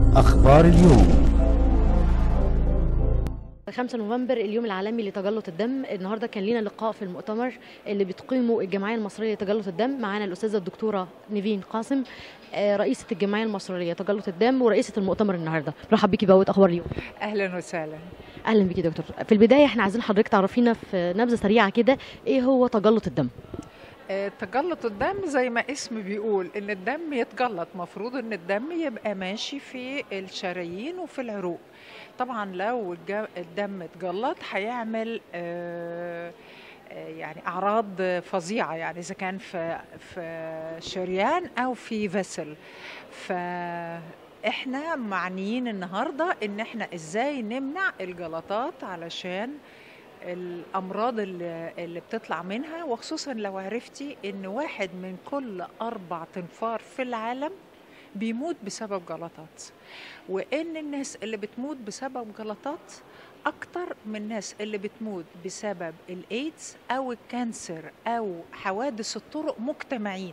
أخبار اليوم 5 نوفمبر اليوم العالمي لتجلط الدم النهارده كان لينا لقاء في المؤتمر اللي بتقيمه الجمعيه المصريه لتجلط الدم معانا الاستاذه الدكتوره نيفين قاسم آه، رئيسه الجمعيه المصريه لتجلط الدم ورئيسه المؤتمر النهارده مرحب بيكي بقى اخبار اليوم اهلا وسهلا اهلا بيكي يا دكتور في البدايه احنا عايزين حضرتك تعرفينا في نبذه سريعه كده ايه هو تجلط الدم آه، تجلط الدم زي ما اسم بيقول ان الدم يتجلط مفروض ان الدم يبقى ماشي في الشرايين وفي العروق طبعا لو الج- الدم اتجلط هيعمل آه، آه، يعني اعراض فظيعه يعني اذا كان في في شريان او في فيسل فاحنا معنيين النهارده ان احنا ازاي نمنع الجلطات علشان الامراض اللي, اللي بتطلع منها وخصوصا لو عرفتي ان واحد من كل اربع تنفار في العالم بيموت بسبب جلطات وان الناس اللي بتموت بسبب جلطات اكتر من الناس اللي بتموت بسبب الايدز او الكانسر او حوادث الطرق مجتمعين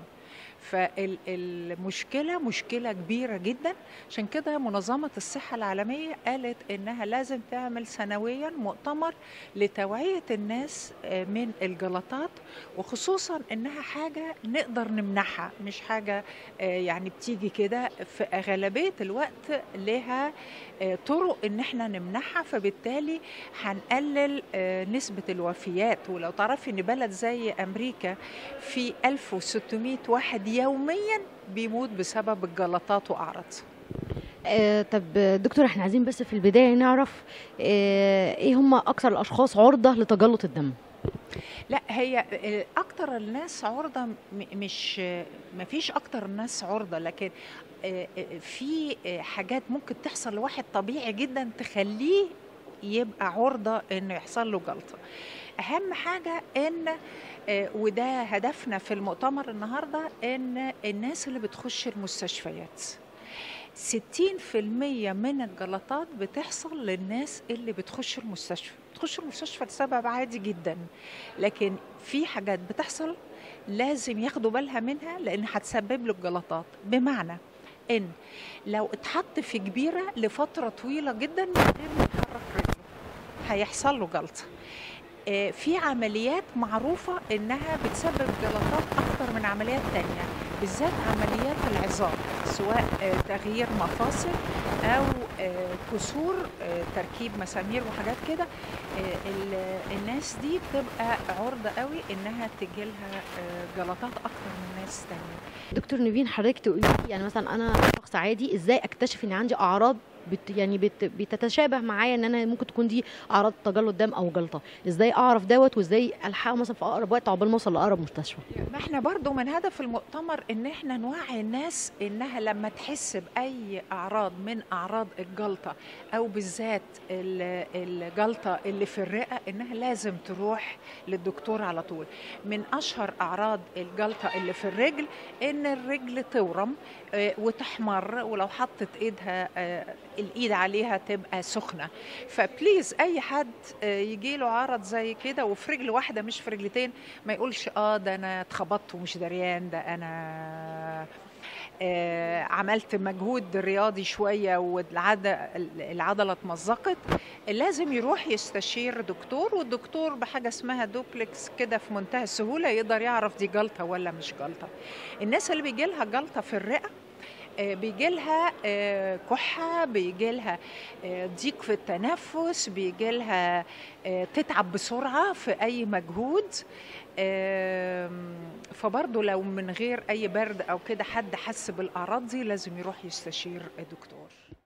فالمشكله مشكله كبيره جدا عشان كده منظمه الصحه العالميه قالت انها لازم تعمل سنويا مؤتمر لتوعيه الناس آه، من الجلطات وخصوصا انها حاجه نقدر نمنعها مش حاجه آه، يعني بتيجي كده في اغلبيه الوقت لها آه، طرق ان احنا نمنعها فبالتالي هنقلل آه، نسبه الوفيات ولو تعرفي ان بلد زي امريكا في 1600 واحد يوميا بيموت بسبب الجلطات واعراضها آه طب دكتور احنا عايزين بس في البدايه نعرف آه ايه هم اكثر الاشخاص عرضه لتجلط الدم لا هي آه، اكتر الناس عرضه م- مش ما فيش اكتر الناس عرضه لكن آه، آه، في آه، حاجات ممكن تحصل لواحد طبيعي جدا تخليه يبقى عرضه انه يحصل له جلطه اهم حاجه ان آه، وده هدفنا في المؤتمر النهارده ان الناس اللي بتخش المستشفيات 60% من الجلطات بتحصل للناس اللي بتخش المستشفى بتخش المستشفى لسبب عادي جدا لكن في حاجات بتحصل لازم ياخدوا بالها منها لان هتسبب له الجلطات بمعنى ان لو اتحط في كبيره لفتره طويله جدا من غير ما يحرك رجله هيحصل له جلطه آه، في عمليات معروفة إنها بتسبب جلطات أكتر من عمليات تانية بالذات عمليات العظام سواء آه، تغيير مفاصل أو آه، كسور آه، تركيب مسامير وحاجات كده آه، ال- الناس دي بتبقى عرضة قوي إنها تجيلها آه، جلطات أكتر من ناس تانية دكتور نيفين حضرتك تقولي لي يعني مثلا انا شخص عادي ازاي اكتشف ان عندي اعراض بت يعني بت بتتشابه معايا ان انا ممكن تكون دي اعراض تجلط دم او جلطه ازاي اعرف دوت وازاي الحقه مثلا في اقرب وقت عقبال ما اوصل لاقرب مستشفى ما احنا برضو من هدف المؤتمر ان احنا نوعي الناس انها لما تحس باي اعراض من اعراض الجلطه او بالذات ال- الجلطه اللي في الرئه انها لازم تروح للدكتور على طول من اشهر اعراض الجلطه اللي في الرجل ان الرجل تورم آه، وتحمر ولو حطت ايدها آه، الايد عليها تبقى سخنه فبليز اي حد يجي له عرض زي كده وفي رجل واحده مش في رجلتين ما يقولش اه ده انا اتخبطت ومش دريان ده انا آه عملت مجهود رياضي شويه والعضله اتمزقت لازم يروح يستشير دكتور والدكتور بحاجه اسمها دوبلكس كده في منتهى السهوله يقدر يعرف دي جلطه ولا مش جلطه الناس اللي بيجي لها جلطه في الرئه بيجي لها كحة بيجي لها ضيق في التنفس بيجي لها تتعب بسرعة في أي مجهود آم، فبرضه لو من غير أي برد أو كده حد حس بالأعراض دي لازم يروح يستشير دكتور